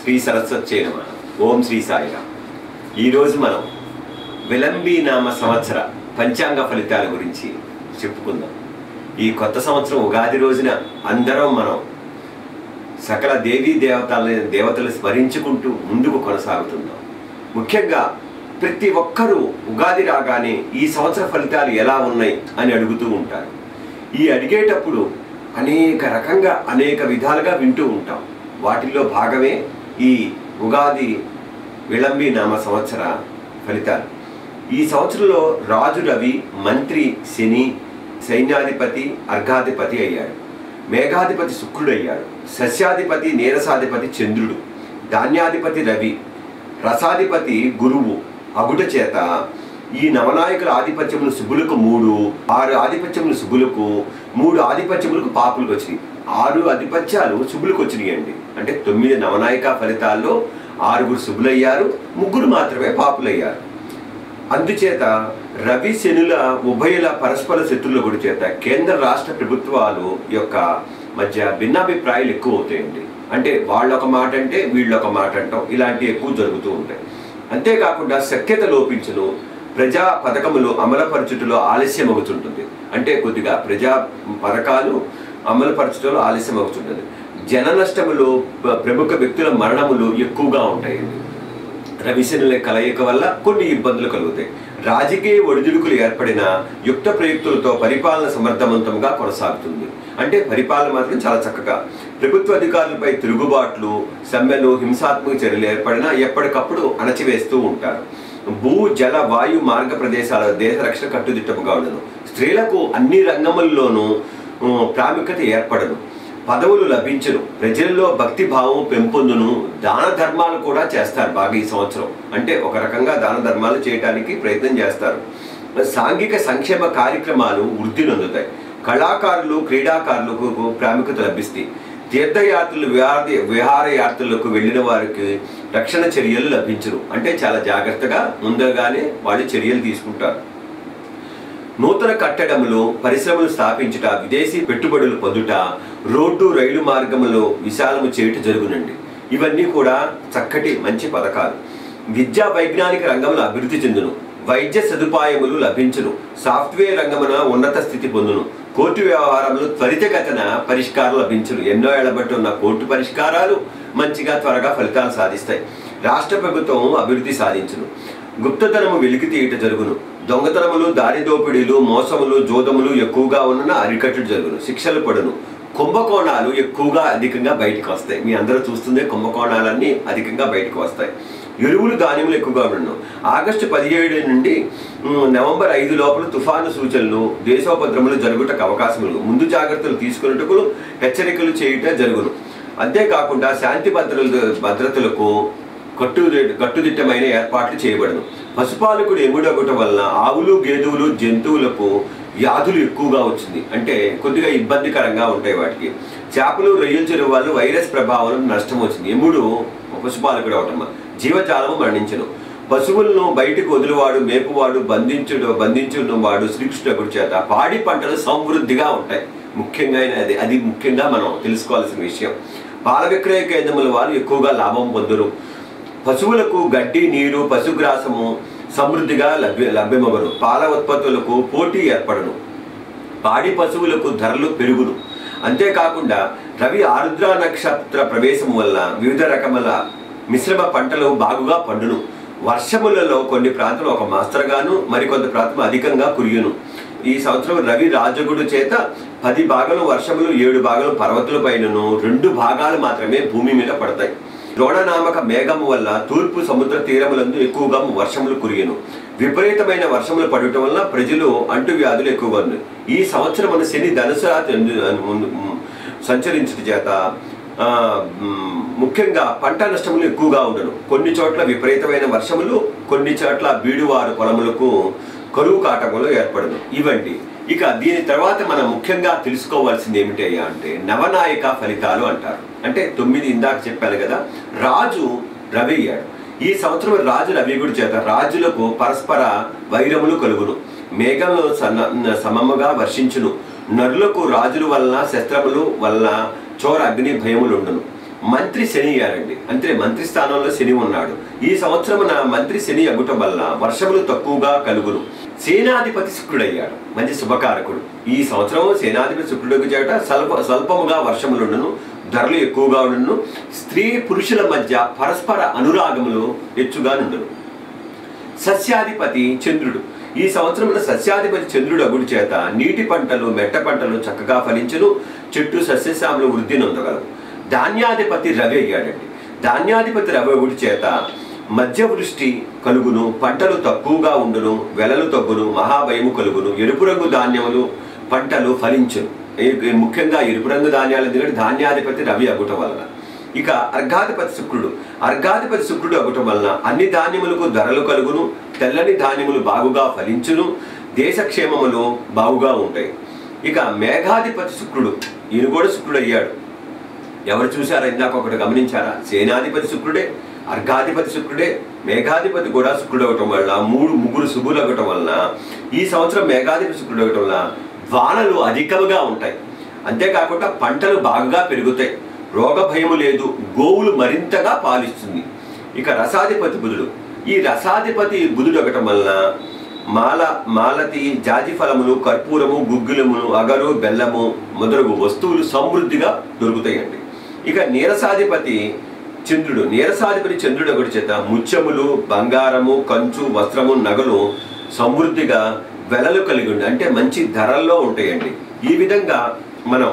శ్రీ సరస్వతి నమ ఓం శ్రీ సాయిరామ్ ఈరోజు మనం విలంబి నామ సంవత్సర పంచాంగ ఫలితాల గురించి చెప్పుకుందాం ఈ కొత్త సంవత్సరం ఉగాది రోజున అందరం మనం సకల దేవీ దేవతలని దేవతలు స్మరించుకుంటూ ముందుకు కొనసాగుతున్నాం ముఖ్యంగా ప్రతి ఒక్కరూ ఉగాది రాగానే ఈ సంవత్సర ఫలితాలు ఎలా ఉన్నాయి అని అడుగుతూ ఉంటారు ఈ అడిగేటప్పుడు అనేక రకంగా అనేక విధాలుగా వింటూ ఉంటాం వాటిల్లో భాగమే ఈ ఉగాది విళంబి నామ సంవత్సర ఫలితాలు ఈ సంవత్సరంలో రాజు రవి మంత్రి శని సైన్యాధిపతి అర్ఘాధిపతి అయ్యాడు మేఘాధిపతి శుక్రుడు అయ్యాడు సస్యాధిపతి నీరసాధిపతి చంద్రుడు ధాన్యాధిపతి రవి రసాధిపతి గురువు అగుట చేత ఈ నవనాయకుల ఆధిపత్యములు శుభులకు మూడు ఆరు ఆధిపత్యములు శుభులకు మూడు ఆధిపత్యములకు పాపులకు వచ్చినాయి ఆరు ఆధిపత్యాలు శుభులకు వచ్చినాయి అండి అంటే తొమ్మిది నవనాయక ఫలితాల్లో ఆరుగురు శుభులయ్యారు ముగ్గురు మాత్రమే పాపులయ్యారు అందుచేత రవి శనుల ఉభయుల పరస్పర శత్రుల గుడి చేత కేంద్ర రాష్ట్ర ప్రభుత్వాలు యొక్క మధ్య భిన్నాభిప్రాయాలు ఎక్కువ అవుతాయండి అంటే వాళ్ళొక మాట అంటే వీళ్ళొక మాట అంటాం ఇలాంటివి ఎక్కువ జరుగుతూ ఉంటాయి అంతేకాకుండా సఖ్యత లోపించును ప్రజా పథకములు అమలుపరచుటలో ఆలస్యం అవుతుంటుంది అంటే కొద్దిగా ప్రజా పథకాలు అమలుపరచుటలో ఆలస్యం అవుతుంటుంది జన నష్టములు ప్ర- ప్రముఖ వ్యక్తుల మరణములు ఎక్కువగా ఉంటాయండి రవిశనుల కలయిక వల్ల కొన్ని ఇబ్బందులు కలుగుతాయి రాజకీయ ఒడిదుడుకులు ఏర్పడిన యుక్త ప్రయుక్తులతో పరిపాలన సమర్థవంతంగా కొనసాగుతుంది అంటే పరిపాలన మాత్రం చాలా చక్కగా ప్రభుత్వ అధికారులపై తిరుగుబాట్లు సమ్మెలు హింసాత్మక చర్యలు ఏర్పడినా ఎప్పటికప్పుడు అణచివేస్తూ ఉంటారు భూ జల వాయు మార్గ ప్రదేశాల దేశ రక్షణ కట్టుదిట్టముగా ఉండను స్త్రీలకు అన్ని రంగముల్లోనూ ఉమ్, ప్రాముఖ్యత ఏర్పడదు పదవులు లభించను ప్రజల్లో భక్తి భావం పెంపొందును దాన ధర్మాలు కూడా చేస్తారు బాగా ఈ సంవత్సరం అంటే ఒక రకంగా దాన ధర్మాలు చేయడానికి ప్రయత్నం చేస్తారు సాంఘిక సంక్షేమ కార్యక్రమాలు వృద్ధి నొందుతాయి కళాకారులు క్రీడాకారులకు ప్రాముఖ్యత లభిస్తాయి తీర్థయాత్రలు విహార విహారయాత్రలకు వెళ్ళిన వారికి రక్షణ చర్యలు లభించరు అంటే చాలా జాగ్రత్తగా ముందుగానే వాళ్ళు చర్యలు తీసుకుంటారు నూతన కట్టడములు పరిశ్రమలు స్థాపించుట విదేశీ పెట్టుబడులు పొందుట రోడ్డు రైలు మార్గములో విశాలము చేయుట జరుగునండి ఇవన్నీ కూడా చక్కటి మంచి పథకాలు విద్యా వైజ్ఞానిక రంగంలో అభివృద్ధి చెందును వైద్య సదుపాయములు లభించును సాఫ్ట్వేర్ రంగమున ఉన్నత స్థితి పొందును కోర్టు వ్యవహారములు త్వరితగతన పరిష్కారం లభించును ఎన్నో ఏళ్ల బట్టి ఉన్న కోర్టు పరిష్కారాలు మంచిగా త్వరగా ఫలితాలు సాధిస్తాయి రాష్ట్ర ప్రభుత్వం అభివృద్ధి సాధించును గుప్తతనము వెలికి తీయట జరుగును దొంగతనములు దారి దోపిడీలు మోసములు జోదములు ఎక్కువగా ఉన్న అరికట్టుడు జరుగును శిక్షలు పడును కుంభకోణాలు ఎక్కువగా అధికంగా బయటకు వస్తాయి మీ అందరూ చూస్తుందే కుంభకోణాలన్నీ అధికంగా బయటకు వస్తాయి ఎరువులు ధాన్యములు ఎక్కువగా ఉండను ఆగస్టు పదిహేడు నుండి ఉమ్, నవంబర్ ఐదు లోపల తుఫాను సూచనలు దేశోపద్రములు జరుగుటకు అవకాశములు ముందు జాగ్రత్తలు తీసుకున్నట్టుకు హెచ్చరికలు చేయుట జరుగును అంతేకాకుండా శాంతి భద్రతలు భద్రతలకు కట్టు కట్టుదిట్టమైన ఏర్పాట్లు చేయబడను పశుపాలకుడు ఎముడొకట వలన ఆవులు గేదెలు జంతువులకు వ్యాధులు ఎక్కువగా వచ్చింది అంటే కొద్దిగా ఇబ్బందికరంగా ఉంటాయి వాటికి చేపలు రొయ్యల చెరువు వల్ల వైరస్ ప్రభావం నష్టం వచ్చింది ఎముడు పశుపాలకుడు అవటం జీవజాలము మరణించను పశువులను బయటకు వదిలివాడు మేపువాడు బంధించుడు బంధించున్న వాడు శ్రీకృష్ణుడు చేత పాడి పంటలు సమృద్ధిగా ఉంటాయి ముఖ్యంగా అది అది ముఖ్యంగా మనం తెలుసుకోవాల్సిన విషయం పాల విక్రయ కేంద్రముల వారు ఎక్కువగా లాభం పొందరు పశువులకు గడ్డి నీరు పశుగ్రాసము సమృద్ధిగా లభ్య లభ్యమవరు పాల ఉత్పత్తులకు పోటీ ఏర్పడను పాడి పశువులకు ధరలు పెరుగును అంతేకాకుండా రవి ఆరుద్ర నక్షత్ర ప్రవేశం వల్ల వివిధ రకముల మిశ్రమ పంటలు బాగుగా పండును వర్షములలో కొన్ని ప్రాంతాలు ఒక మాస్తరుగాను మరికొంత ప్రాంతం అధికంగా కురియును ఈ సంవత్సరం రవి రాజగుడు చేత పది భాగాలు వర్షములు ఏడు భాగాలు పర్వతుల పైనను రెండు భాగాలు మాత్రమే భూమి మీద పడతాయి ద్రోణనామక మేఘము వల్ల తూర్పు సముద్ర తీరములందు ఎక్కువగా వర్షములు కురియను విపరీతమైన వర్షములు పడటం వల్ల ప్రజలు అంటువ్యాధులు ఎక్కువగా ఉన్నాయి ఈ సంవత్సరం మన శని ధనుసు రాశి ఎందు- అను- సంచరించడం చేత ఆ, మ్, ముఖ్యంగా పంట నష్టములు ఎక్కువగా ఉండను కొన్ని చోట్ల విపరీతమైన వర్షములు కొన్ని చోట్ల బీడువారు పొలములకు కరువు కాటములు ఏర్పడను ఇవండి ఇక దీని తర్వాత మనం ముఖ్యంగా తెలుసుకోవాల్సింది ఏమిటి అయ్యా అంటే నవనాయక ఫలితాలు అంటారు అంటే తొమ్మిది ఇందాక చెప్పాను కదా రాజు రవి అయ్యాడు ఈ సంవత్సరం రాజు రవిగుడి చేత రాజులకు పరస్పర వైరములు కలుగును మేఘంలో సన్న సమముగా వర్షించును నరులకు రాజుల వలన శస్త్రములు వలన చోర అగ్ని భయములు ఉండును మంత్రి శని అయ్యారండి అంటే మంత్రి స్థానంలో శని ఉన్నాడు ఈ సంవత్సరమున మంత్రి శని అగుటం వల్ల వర్షములు తక్కువగా కలుగును సేనాధిపతి శుక్రుడయ్యాడు మంచి శుభకారకుడు ఈ సంవత్సరం సేనాధిపతి శుక్రుడికి చేట స్వల్ప స్వల్పముగా వర్షములుండును ధరలు ఎక్కువగా ఉండును స్త్రీ పురుషుల మధ్య పరస్పర అనురాగములు హెచ్చుగా నుండును సస్యాధిపతి చంద్రుడు ఈ సంవత్సరంలో సస్యాధిపతి చంద్రుడు అగుడి చేత నీటి పంటలు మెట్ట పంటలు చక్కగా ఫలించును చెట్టు సస్యశ్యాములు వృద్ధి నొందగలవు ధాన్యాధిపతి రవి అయ్యాడండి ధాన్యాధిపతి రవి అగుడి చేత మధ్య వృష్టి కలుగును పంటలు తక్కువగా ఉండును వెలలు తగ్గును మహాభయము కలుగును ఎరుపు రంగు ధాన్యములు పంటలు ఫలించును ఈ- ముఖ్యంగా ఎరుపు రంగు ధాన్యాలు ఎందుకంటే ధాన్యాధిపతి రవి అగుట వలన ఇక అర్ఘాధిపతి శుక్రుడు అర్ఘాధిపతి శుక్రుడు అగుటం వలన అన్ని ధాన్యములకు ధరలు కలుగును తెల్లని ధాన్యములు బాగుగా ఫలించును దేశక్షేమములు బాగుగా ఉంటాయి ఇక మేఘాధిపతి శుక్రుడు ఈయన కూడా శుక్రుడు అయ్యాడు ఎవరు చూసారా ఇందాక ఒకటి గమనించారా సేనాధిపతి శుక్రుడే అర్ఘాధిపతి శుక్రుడే మేఘాధిపతి కూడా శుక్రుడు అవటం వల్ల మూడు ముగ్గురు శుభులు అవ్వటం వలన ఈ సంవత్సరం మేఘాధిపతి శుక్రుడు అవటం వల్ల వానలు అధికముగా ఉంటాయి అంతేకాకుండా పంటలు బాగా పెరుగుతాయి రోగ భయము లేదు గోవులు మరింతగా పాలిస్తుంది ఇక రసాధిపతి బుధుడు ఈ రసాధిపతి బుధుడు అవ్వటం వలన మాల మాలతి జాజి ఫలములు కర్పూరము గుగ్గులములు అగరు బెల్లము మొదలగు వస్తువులు సమృద్ధిగా దొరుకుతాయండి ఇక నీరసాధిపతి చంద్రుడు నీరసాధిపతి చంద్రుడు ఒకటి చేత ముత్యములు బంగారము కంచు వస్త్రము నగలు సమృద్ధిగా వెలలు కలిగి ఉండి అంటే మంచి ధరల్లో ఉంటాయండి ఈ విధంగా మనం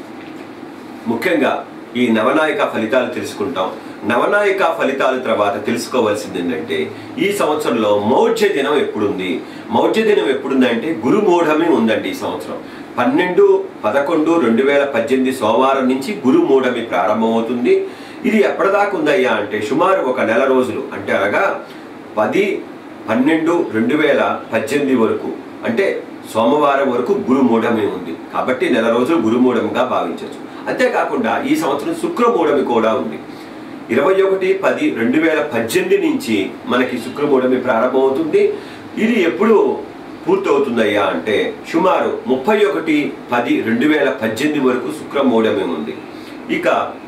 ముఖ్యంగా ఈ నవనాయక ఫలితాలు తెలుసుకుంటాం నవనాయక ఫలితాల తర్వాత తెలుసుకోవాల్సింది ఏంటంటే ఈ సంవత్సరంలో మౌఢ్య దినం ఎప్పుడుంది మౌఢ్య దినం ఎప్పుడుందంటే గురుమూఢమి ఉందండి ఈ సంవత్సరం పన్నెండు పదకొండు రెండు వేల పద్దెనిమిది సోమవారం నుంచి గురుమూఢమి ప్రారంభమవుతుంది ఇది ఎప్పటిదాకా ఉందయ్యా అంటే సుమారు ఒక నెల రోజులు అంటే అనగా పది పన్నెండు రెండు వేల పద్దెనిమిది వరకు అంటే సోమవారం వరకు గురుమూఢమి ఉంది కాబట్టి నెల రోజులు గురుమూఢమిగా భావించవచ్చు అంతేకాకుండా ఈ సంవత్సరం శుక్రమూఢమి కూడా ఉంది ఇరవై ఒకటి పది రెండు వేల పద్దెనిమిది నుంచి మనకి శుక్రమూఢమి ప్రారంభమవుతుంది ఇది ఎప్పుడు పూర్తవుతుందయ్యా అంటే సుమారు ముప్పై ఒకటి పది రెండు వేల పద్దెనిమిది వరకు శుక్రమూఢమి ఉంది ఇక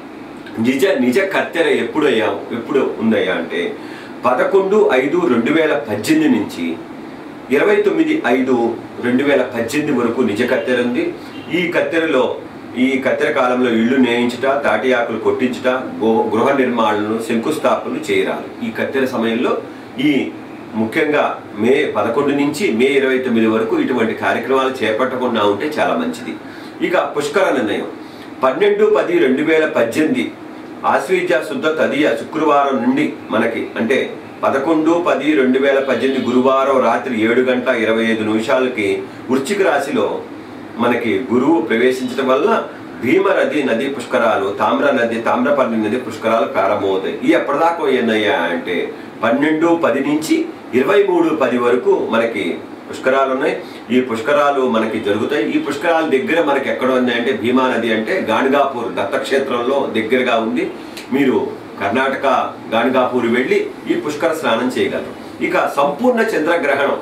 నిజ నిజ కత్తెర ఎప్పుడయ్యా ఎప్పుడు ఉందయ్యా అంటే పదకొండు ఐదు రెండు వేల పద్దెనిమిది నుంచి ఇరవై తొమ్మిది ఐదు రెండు వేల పద్దెనిమిది వరకు నిజ కత్తెర ఉంది ఈ కత్తెరలో ఈ కత్తెర కాలంలో ఇళ్ళు నేయించుట తాటి ఆకులు కొట్టించుట గో- గృహ నిర్మాణాలను శంకుస్థాపనలు చేయరాదు ఈ కత్తెర సమయంలో ఈ ముఖ్యంగా మే పదకొండు నుంచి మే ఇరవై తొమ్మిది వరకు ఇటువంటి కార్యక్రమాలు చేపట్టకుండా ఉంటే చాలా మంచిది ఇక పుష్కర నిర్ణయం పన్నెండు పది రెండు వేల పద్దెనిమిది ఆశ్వీజ శుద్ధ తదియ శుక్రవారం నుండి మనకి అంటే పదకొండు పది రెండు వేల పద్దెనిమిది గురువారం రాత్రి ఏడు గంటల ఇరవై ఐదు నిమిషాలకి వృశ్చిక రాశిలో మనకి గురువు ప్రవేశించడం వల్ల భీమనది నది పుష్కరాలు తామ్ర నది తామ్రపర్ణి నది పుష్కరాలు ప్రారంభమవుతాయి ఈ ఎప్పటిదాకా ఏందయ్యా అంటే పన్నెండు పది నుంచి ఇరవై మూడు పది వరకు మనకి పుష్కరాలు ఉన్నాయి ఈ పుష్కరాలు మనకి జరుగుతాయి ఈ పుష్కరాల దగ్గర మనకి ఎక్కడ ఉంది అంటే భీమా నది అంటే గాణగాపూర్ దత్తక్షేత్రంలో దగ్గరగా ఉంది మీరు కర్ణాటక గాణగాపూర్ వెళ్ళి ఈ పుష్కర స్నానం చేయగలరు ఇక సంపూర్ణ చంద్రగ్రహణం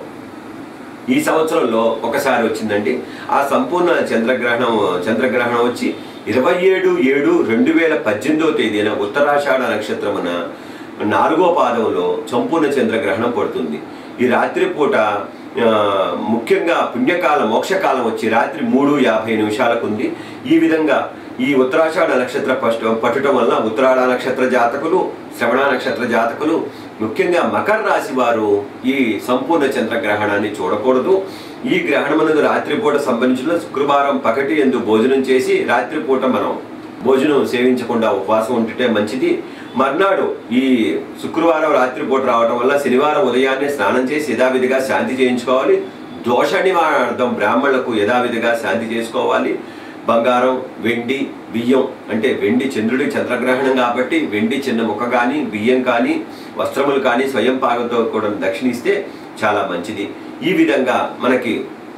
ఈ సంవత్సరంలో ఒకసారి వచ్చిందండి ఆ సంపూర్ణ చంద్రగ్రహణం చంద్రగ్రహణం వచ్చి ఇరవై ఏడు ఏడు రెండు వేల పద్దెనిమిదో తేదీన ఉత్తరాషాఢ నక్షత్రమున నాలుగో పాదంలో సంపూర్ణ చంద్రగ్రహణం పడుతుంది ఈ రాత్రి పూట ఆ, ముఖ్యంగా పుణ్యకాలం మోక్షకాలం వచ్చి రాత్రి మూడు యాభై నిమిషాలకు ఉంది ఈ విధంగా ఈ ఉత్తరాషాఢ నక్షత్ర పష్ట- పట్టడం వల్ల ఉత్తరాఢ నక్షత్ర జాతకులు శ్రవణ నక్షత్ర జాతకులు ముఖ్యంగా మకర రాశి వారు ఈ సంపూర్ణ చంద్రగ్రహణాన్ని చూడకూడదు ఈ గ్రహణమునకు రాత్రిపూట సంబంధించిన శుక్రవారం పకటి ఎందు భోజనం చేసి రాత్రిపూట మనం భోజనం సేవించకుండా ఉపవాసం ఉంటే మంచిది మర్నాడు ఈ శుక్రవారం రాత్రిపూట రావటం వల్ల శనివారం ఉదయాన్నే స్నానం చేసి యథావిధిగా శాంతి చేయించుకోవాలి దోష నివారణార్థం బ్రాహ్మణులకు యథావిధిగా శాంతి చేసుకోవాలి బంగారం వెండి బియ్యం అంటే వెండి చంద్రుడి చంద్రగ్రహణం కాబట్టి వెండి చిన్న ముక్క కానీ బియ్యం కానీ వస్త్రములు కానీ స్వయం పాకంతో కూడా దక్షిణిస్తే చాలా మంచిది ఈ విధంగా మనకి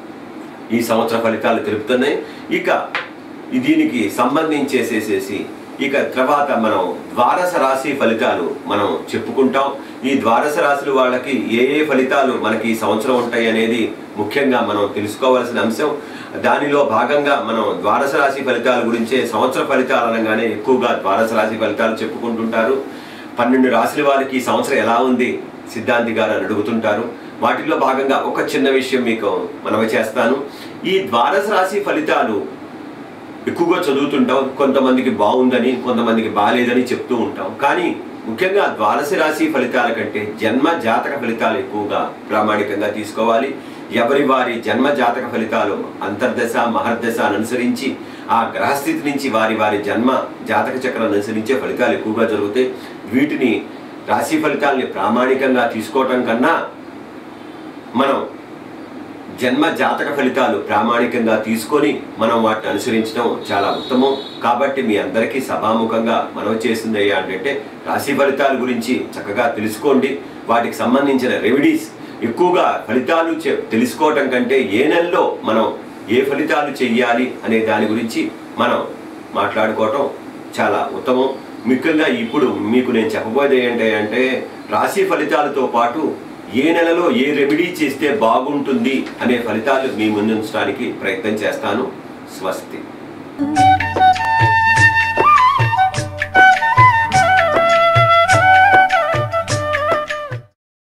ఈ సంవత్సర ఫలితాలు తెలుపుతున్నాయి ఇక ఈ దీనికి సంబంధించేసేసేసి ఇక తర్వాత మనం ద్వాదశ రాశి ఫలితాలు మనం చెప్పుకుంటాం ఈ ద్వాదశ రాశుల వాళ్ళకి ఏ ఏ ఫలితాలు మనకి ఈ సంవత్సరం ఉంటాయి అనేది ముఖ్యంగా మనం తెలుసుకోవాల్సిన అంశం దానిలో భాగంగా మనం ద్వాదశ రాశి ఫలితాల గురించే సంవత్సర ఫలితాలు అనగానే ఎక్కువగా ద్వాదశ రాశి ఫలితాలు చెప్పుకుంటుంటారు పన్నెండు రాశుల వారికి ఈ సంవత్సరం ఎలా ఉంది సిద్ధాంతి గారు అని అడుగుతుంటారు వాటిల్లో భాగంగా ఒక చిన్న విషయం మీకు మనవి చేస్తాను ఈ ద్వాదశ రాశి ఫలితాలు ఎక్కువగా చదువుతుంటాం కొంతమందికి బాగుందని కొంతమందికి బాగాలేదని చెప్తూ ఉంటాం కానీ ముఖ్యంగా ద్వాదశ రాశి ఫలితాల కంటే జన్మ జాతక ఫలితాలు ఎక్కువగా ప్రామాణికంగా తీసుకోవాలి ఎవరి వారి జన్మ జాతక ఫలితాలు అంతర్దశ మహర్దశ అనుసరించి ఆ గ్రహస్థితి నుంచి వారి వారి జన్మ జాతక చక్రాన్ని అనుసరించే ఫలితాలు ఎక్కువగా జరుగుతాయి వీటిని రాశి ఫలితాల్ని ప్రామాణికంగా తీసుకోవటం కన్నా మనం జన్మ జాతక ఫలితాలు ప్రామాణికంగా తీసుకొని మనం వాటిని అనుసరించడం చాలా ఉత్తమం కాబట్టి మీ అందరికీ సభాముఖంగా మనవి చేసింది అయ్యా అంటే రాశి ఫలితాల గురించి చక్కగా తెలుసుకోండి వాటికి సంబంధించిన రెమెడీస్ ఎక్కువగా ఫలితాలు చె- తెలుసుకోవటం కంటే ఏ నెలలో మనం ఏ ఫలితాలు చెయ్యాలి అనే దాని గురించి మనం మాట్లాడుకోవటం చాలా ఉత్తమం ముఖ్యంగా ఇప్పుడు మీకు నేను చెప్పబోయేది ఏంటి అంటే రాశి ఫలితాలతో పాటు ఏ నెలలో ఏ రెమెడీ చేస్తే బాగుంటుంది అనే ఫలితాలు మీ ముందుంచడానికి ప్రయత్నం చేస్తాను స్వస్తి